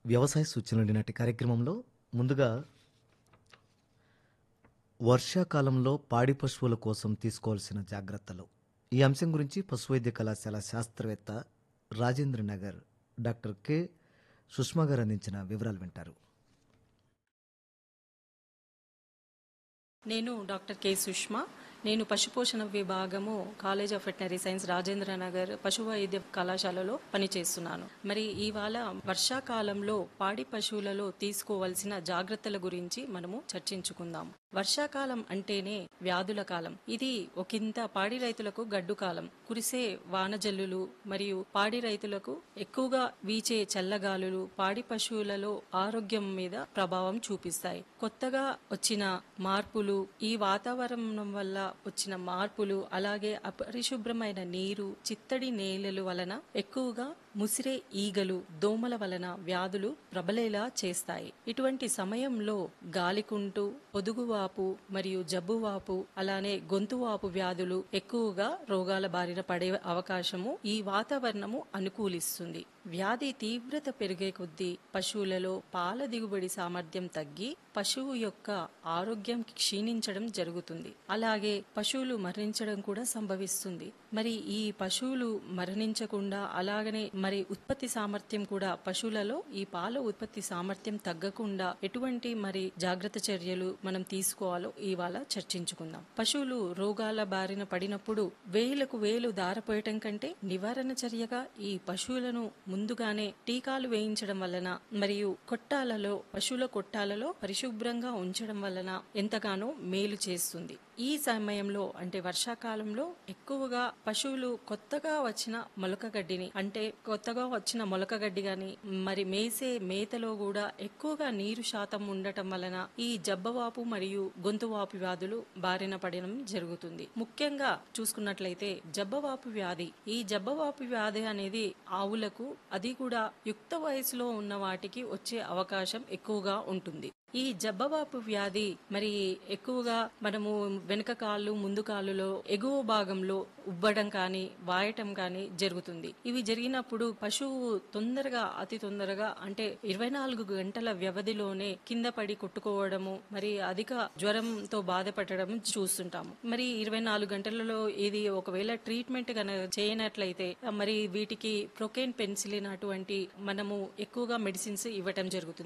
వ్యవసాయ సూచనలు నాటి కార్యక్రమంలో ముందుగా వర్షాకాలంలో పాడి పశువుల కోసం తీసుకోవాల్సిన జాగ్రత్తలు ఈ అంశం గురించి పశువైద్య కళాశాల శాస్త్రవేత్త రాజేంద్ర నగర్ డాక్టర్ కె సుష్మా గారు అందించిన వివరాలు వింటారు నేను డాక్టర్ కె సుష్మా నేను పశుపోషణ విభాగము college of veterinary science Rajendra Nagar పశు వైద్య కళాశాలలో పనిచేస్తున్నాను మరి ఇవాళ వర్షాకాలంలో పాడి పశువులలో తీసుకోవాల్సిన జాగ్రత్తల గురించి మనము చర్చించుకుందాం వర్షాకాలం అంటేనే వ్యాధుల కాలం ఇది ఒకంత పాడి రైతులకు గడ్డు కాలం కురిసే వానజల్లులు మరియు పాడి రైతులకు ఎక్కువగా వీచే చల్లగాలులు పాడి పశువులలో ఆరోగ్యం మీద ప్రభావం చూపిస్తాయి కొత్తగా వచ్చిన మార్పులు ఈ వాతావరణం వల్ల వచ్చిన మార్పులు అలాగే అపరిశుభ్రమైన నీరు చిత్తడి నేలలు వలన ఎక్కువగా ముసిరే ఈగలు దోమల వలన వ్యాధులు ప్రబలేలా చేస్తాయి ఇటువంటి సమయంలో గాలికుంటు పొదుగువాపు మరియు జబ్బువాపు అలానే గొంతువాపు వ్యాధులు ఎక్కువగా రోగాల బారిన పడే అవకాశము ఈ వాతావరణము అనుకూలిస్తుంది వ్యాధి తీవ్రత పెరిగే కొద్దీ పశువులలో పాల దిగుబడి సామర్థ్యం తగ్గి పశువు యొక్క ఆరోగ్యం క్షీణించడం జరుగుతుంది అలాగే పశువులు మరణించడం కూడా సంభవిస్తుంది మరి ఈ పశువులు మరణించకుండా అలాగనే మరి ఉత్పత్తి సామర్థ్యం కూడా పశువులలో ఈ పాల ఉత్పత్తి సామర్థ్యం తగ్గకుండా ఎటువంటి మరి జాగ్రత్త చర్యలు మనం తీసుకోవాలో ఇవాళ చర్చించుకుందాం పశువులు రోగాల బారిన పడినప్పుడు వేలకు వేలు దారపోయటం కంటే నివారణ చర్యగా ఈ పశువులను ముందుగానే టీకాలు వేయించడం వలన మరియు కొట్టాలలో పశువుల కొట్టాలలో పరిశుభ్రంగా ఉంచడం వలన ఎంతగానో మేలు చేస్తుంది ఈ సమయంలో అంటే వర్షాకాలంలో ఎక్కువగా పశువులు కొత్తగా వచ్చిన మొలక గడ్డిని అంటే కొత్తగా వచ్చిన మొలక గడ్డి గాని మరి మేసే మేతలో కూడా ఎక్కువగా నీరు శాతం ఉండటం వలన ఈ జబ్బవాపు మరియు గొంతువాపు వ్యాధులు బారిన పడడం జరుగుతుంది ముఖ్యంగా చూసుకున్నట్లయితే జబ్బవాపు వ్యాధి ఈ జబ్బవాపు వ్యాధి అనేది ఆవులకు అది కూడా యుక్త వయసులో ఉన్న వాటికి వచ్చే అవకాశం ఎక్కువగా ఉంటుంది ఈ జబ్బవాపు వ్యాధి మరి ఎక్కువగా మనము వెనుక కాళ్ళు ముందు కాళ్ళులో ఎగువ భాగంలో ఉబ్బడం కానీ వాయటం కానీ జరుగుతుంది ఇవి జరిగినప్పుడు పశువు తొందరగా అతి తొందరగా అంటే ఇరవై నాలుగు గంటల వ్యవధిలోనే కింద పడి కొట్టుకోవడము మరి అధిక జ్వరంతో బాధపడడం చూస్తుంటాము మరి ఇరవై నాలుగు గంటలలో ఇది ఒకవేళ ట్రీట్మెంట్ కనుక చేయనట్లయితే మరి వీటికి ప్రొకేన్ పెన్సిలిన్ అటువంటి మనము ఎక్కువగా మెడిసిన్స్ ఇవ్వటం జరుగుతుంది